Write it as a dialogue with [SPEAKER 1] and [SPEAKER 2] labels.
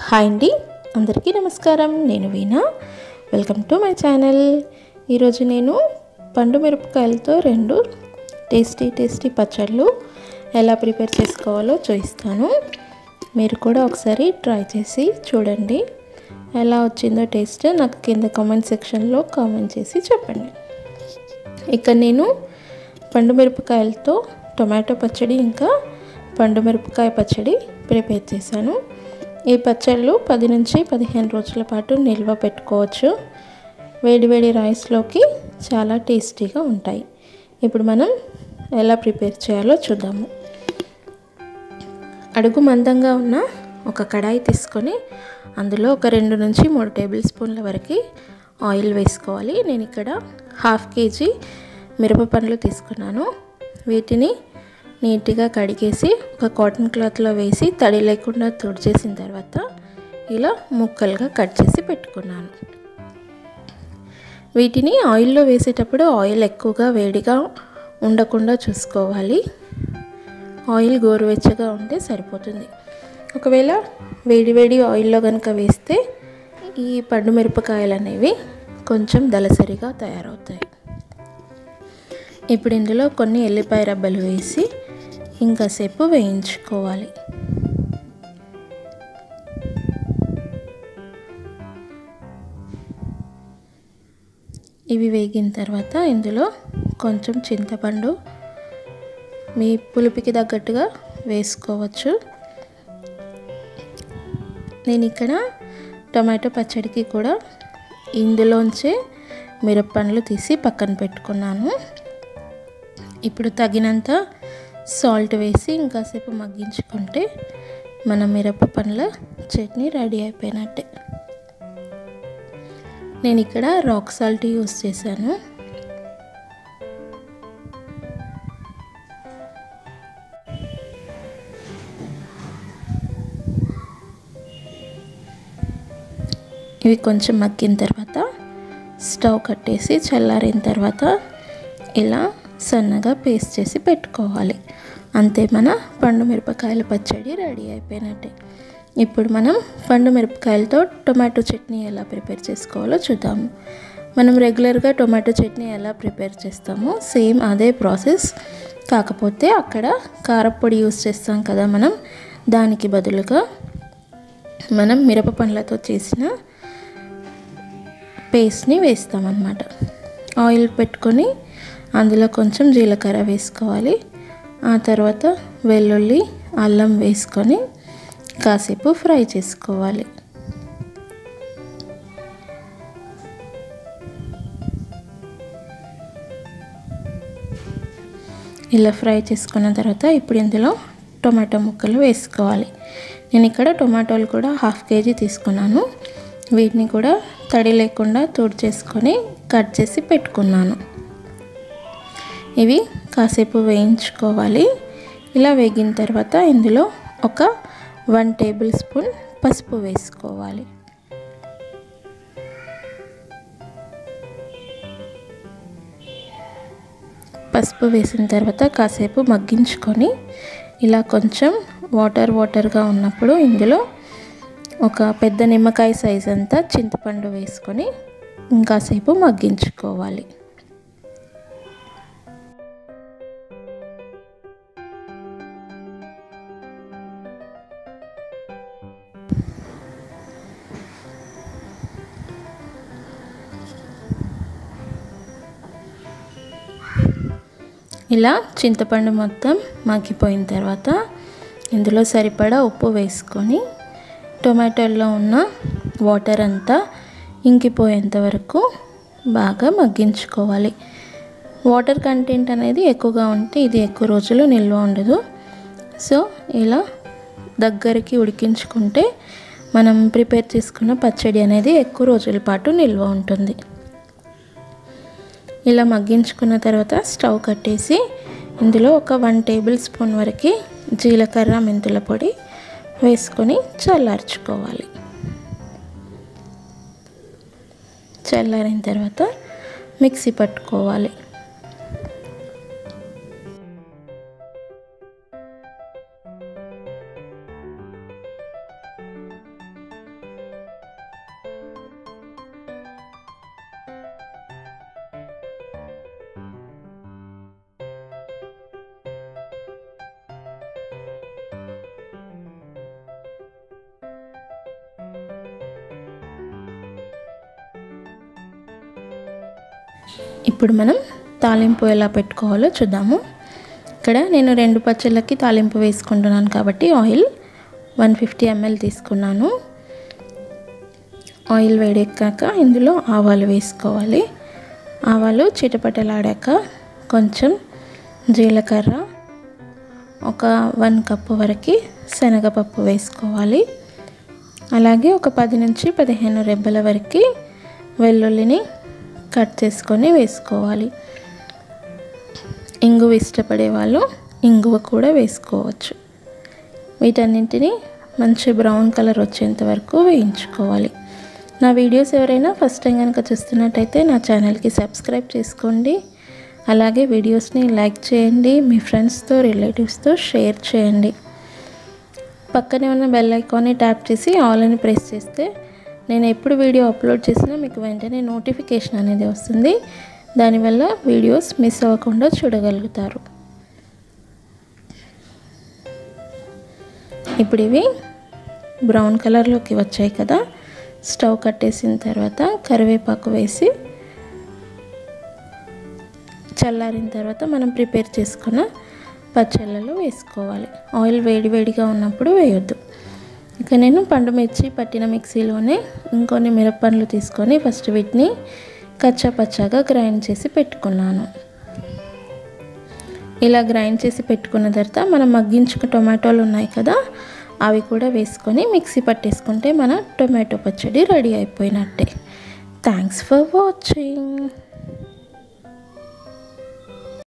[SPEAKER 1] hi అండి అందరికీ నమస్కారం నేను Veena welcome to my channel ఈరోజు నేను పండు మిరపకాయలతో రెండు టేస్టీ టేస్టీ పచ్చళ్ళు ఎలా ప్రిపేర్ చేసుకోవాలో చూపిస్తాను మీరు కూడా ఒకసారి ట్రై చేసి చూడండి ఎలా వచ్చిందో టేస్ట్ నాకు కింద కామెంట్ సెక్షన్లో కామెంట్ చేసి చెప్పండి ఇక్కడ నేను పండు మిరపకాయలతో టొమాటో పచ్చడి ఇంకా పండు మిరపకాయ పచ్చడి ప్రిపేర్ చేశాను ఈ పచ్చళ్ళు పది నుంచి పదిహేను రోజుల పాటు నిల్వ పెట్టుకోవచ్చు వేడివేడి రైస్లోకి చాలా టేస్టీగా ఉంటాయి ఇప్పుడు మనం ఎలా ప్రిపేర్ చేయాలో చూద్దాము అడుగు మందంగా ఉన్న ఒక కడాయి తీసుకొని అందులో ఒక రెండు నుంచి మూడు టేబుల్ స్పూన్ల వరకు ఆయిల్ వేసుకోవాలి నేను ఇక్కడ హాఫ్ కేజీ మిరప పండ్లు తీసుకున్నాను వీటిని నీట్గా కడిగేసి ఒక కాటన్ క్లాత్లో వేసి తడి లేకుండా తుడిచేసిన తర్వాత ఇలా ముక్కలుగా కట్ చేసి పెట్టుకున్నాను వీటిని ఆయిల్లో వేసేటప్పుడు ఆయిల్ ఎక్కువగా వేడిగా ఉండకుండా చూసుకోవాలి ఆయిల్ గోరువెచ్చగా ఉంటే సరిపోతుంది ఒకవేళ వేడి వేడి ఆయిల్లో కనుక వేస్తే ఈ పండు మిరపకాయలు అనేవి కొంచెం దలసరిగా తయారవుతాయి ఇప్పుడు ఇందులో కొన్ని ఎల్లిపాయ రబ్బలు వేసి ఇంకాసేపు వేయించుకోవాలి ఇవి వేగిన తర్వాత ఇందులో కొంచెం చింతపండు మీ పులుపుకి తగ్గట్టుగా వేసుకోవచ్చు నేను ఇక్కడ టొమాటో పచ్చడికి కూడా ఇందులోంచే మిరప్పండ్లు తీసి పక్కన పెట్టుకున్నాను ఇప్పుడు తగినంత సాల్ట్ వేసి ఇంకాసేపు మగ్గించుకుంటే మన మిరప పండ్ల చట్నీ రెడీ అయిపోయినట్టే నేను ఇక్కడ రాక్ సాల్ట్ యూస్ చేశాను ఇవి కొంచెం మగ్గిన తర్వాత స్టవ్ కట్టేసి చల్లారిన తర్వాత ఇలా సన్నగా పేస్ట్ చేసి పెట్టుకోవాలి అంతే మన పండు మిరపకాయల పచ్చడి రెడీ అయిపోయినట్టే ఇప్పుడు మనం పండు మిరపకాయలతో టొమాటో చట్నీ ఎలా ప్రిపేర్ చేసుకోవాలో చూద్దాము మనం రెగ్యులర్గా టొమాటో చట్నీ ఎలా ప్రిపేర్ చేస్తామో సేమ్ అదే ప్రాసెస్ కాకపోతే అక్కడ కారపొడి యూస్ చేస్తాం కదా మనం దానికి బదులుగా మనం మిరప పండ్లతో చేసిన పేస్ట్ని వేస్తామన్నమాట ఆయిల్ పెట్టుకొని అందులో కొంచెం జీలకర్ర వేసుకోవాలి ఆ తర్వాత వెల్లుల్లి అల్లం వేసుకొని కాసేపు ఫ్రై చేసుకోవాలి ఇలా ఫ్రై చేసుకున్న తర్వాత ఇప్పుడు ఇందులో టొమాటో ముక్కలు వేసుకోవాలి నేను ఇక్కడ టొమాటోలు కూడా హాఫ్ కేజీ తీసుకున్నాను వీటిని కూడా తడి లేకుండా చేసుకొని కట్ చేసి పెట్టుకున్నాను ఇవి కాసేపు వేయించుకోవాలి ఇలా వేగిన తర్వాత ఇందులో ఒక వన్ టేబుల్ స్పూన్ పసుపు వేసుకోవాలి పసుపు వేసిన తర్వాత కాసేపు మగ్గించుకొని ఇలా కొంచెం వాటర్ వాటర్గా ఉన్నప్పుడు ఇందులో ఒక పెద్ద నిమ్మకాయ సైజ్ అంతా చింతపండు వేసుకొని ఇంకాసేపు మగ్గించుకోవాలి ఇలా చింతపండు మొత్తం మగ్గిపోయిన తర్వాత ఇందులో సరిపడా ఉప్పు వేసుకొని టొమాటోల్లో ఉన్న వాటర్ అంతా ఇంకిపోయేంత వరకు బాగా మగ్గించుకోవాలి వాటర్ కంటెంట్ అనేది ఎక్కువగా ఉంటే ఇది ఎక్కువ రోజులు నిల్వ ఉండదు సో ఇలా దగ్గరికి ఉడికించుకుంటే మనం ప్రిపేర్ చేసుకున్న పచ్చడి అనేది ఎక్కువ రోజుల పాటు నిల్వ ఉంటుంది ఇలా మగ్గించుకున్న తర్వాత స్టవ్ కట్టేసి ఇందులో ఒక వన్ టేబుల్ స్పూన్ వరకు జీలకర్ర మెంతుల పొడి వేసుకొని చల్లార్చుకోవాలి చల్లారిన తర్వాత మిక్సీ పట్టుకోవాలి ఇప్పుడు మనం తాలింపు ఎలా పెట్టుకోవాలో చూద్దాము ఇక్కడ నేను రెండు పచ్చళ్ళకి తాలింపు వేసుకుంటున్నాను కాబట్టి ఆయిల్ వన్ ఫిఫ్టీ ఎంఎల్ తీసుకున్నాను ఆయిల్ వేడెక్కాక ఇందులో ఆవాలు వేసుకోవాలి ఆవాలు చిటపటలాడాక కొంచెం జీలకర్ర ఒక వన్ కప్పు వరకు శనగపప్పు వేసుకోవాలి అలాగే ఒక పది నుంచి పదిహేను రెబ్బల వరకు వెల్లుల్లిని కట్ చేసుకొని వేసుకోవాలి ఇంగువ ఇష్టపడే వాళ్ళు ఇంగువ కూడా వేసుకోవచ్చు వీటన్నింటినీ మంచి బ్రౌన్ కలర్ వచ్చేంత వరకు వేయించుకోవాలి నా వీడియోస్ ఎవరైనా ఫస్ట్ టైం కనుక చూస్తున్నట్టయితే నా ఛానల్కి సబ్స్క్రైబ్ చేసుకోండి అలాగే వీడియోస్ని లైక్ చేయండి మీ ఫ్రెండ్స్తో రిలేటివ్స్తో షేర్ చేయండి పక్కనే ఉన్న బెల్ ఐకాన్ని ట్యాప్ చేసి ఆల్ అని ప్రెస్ చేస్తే నేను ఎప్పుడు వీడియో అప్లోడ్ చేసినా మీకు వెంటనే నోటిఫికేషన్ అనేది వస్తుంది దానివల్ల వీడియోస్ మిస్ అవ్వకుండా చూడగలుగుతారు ఇప్పుడు ఇవి బ్రౌన్ కలర్లోకి వచ్చాయి కదా స్టవ్ కట్టేసిన తర్వాత కరివేపాకు వేసి చల్లారిన తర్వాత మనం ప్రిపేర్ చేసుకున్న పచ్చళ్ళలో వేసుకోవాలి ఆయిల్ వేడి వేడిగా ఉన్నప్పుడు వేయొద్దు ఇక నేను పండు మిర్చి పట్టిన మిక్సీలోనే ఇంకొన్ని మిరప్పండ్లు తీసుకొని ఫస్ట్ వీటిని కచ్చా పచ్చాగా గ్రైండ్ చేసి పెట్టుకున్నాను ఇలా గ్రైండ్ చేసి పెట్టుకున్న తర్వాత మనం మగ్గించుకు టొమాటోలు ఉన్నాయి కదా అవి కూడా వేసుకొని మిక్సీ పట్టేసుకుంటే మన టొమాటో పచ్చడి రెడీ అయిపోయినట్టే థ్యాంక్స్ ఫర్ వాచింగ్